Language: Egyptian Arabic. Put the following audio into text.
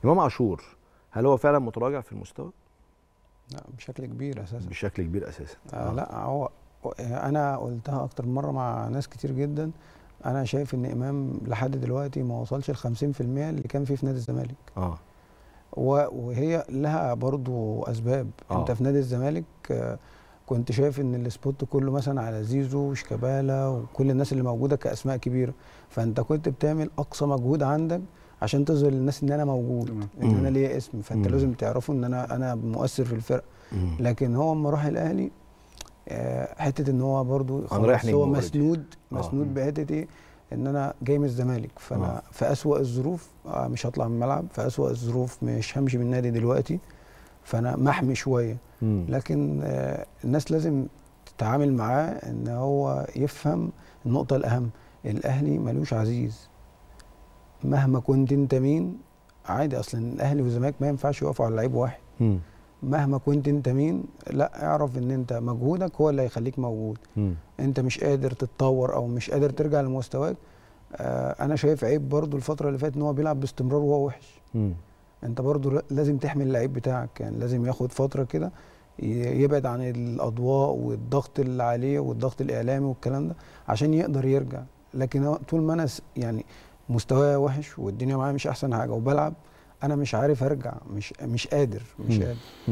امام عاشور هل هو فعلا متراجع في المستوى لا بشكل كبير اساسا بشكل كبير اساسا آه لا هو انا قلتها اكتر من مره مع ناس كتير جدا انا شايف ان امام لحد دلوقتي ما وصلش ل 50% اللي كان فيه في نادي الزمالك اه و- وهي لها برضو اسباب آه. انت في نادي الزمالك آه، كنت شايف ان السبوت كله مثلا على زيزو وشيكابالا وكل الناس اللي موجوده كاسماء كبيره فانت كنت بتعمل اقصى مجهود عندك عشان تظهر للناس ان انا موجود تمام. ان انا مم. ليا اسم فانت مم. لازم تعرفوا ان انا انا مؤثر في الفرقه مم. لكن هو لما راح الاهلي آه، حته ان هو برضو رايح خلاص نجم هو already. مسنود آه. مسنود بحته ايه ان انا جاي من الزمالك فانا آه. في اسوأ الظروف آه، مش هطلع من الملعب في اسوأ الظروف مش همشي من النادي دلوقتي فانا محمي شويه مم. لكن آه، الناس لازم تتعامل معاه ان هو يفهم النقطه الاهم الاهلي ملوش عزيز مهما كنت انت مين عادي اصلا الاهلي والزمالك ما ينفعش يقفوا على لعيب واحد مم. مهما كنت انت مين لا اعرف ان انت مجهودك هو اللي هيخليك موجود مم. انت مش قادر تتطور او مش قادر ترجع لمستواك آه انا شايف عيب برضو الفتره اللي فاتت ان هو بيلعب باستمرار وهو وحش مم. انت برضو ل- لازم تحمل اللعيب بتاعك يعني لازم ياخد فتره كده ي- يبعد عن الاضواء والضغط اللي عليه والضغط الاعلامي والكلام ده عشان يقدر يرجع لكن هو طول ما انا س- يعني مستواي وحش والدنيا معايا مش احسن حاجه وبلعب انا مش عارف ارجع مش مش قادر مش مم. قادر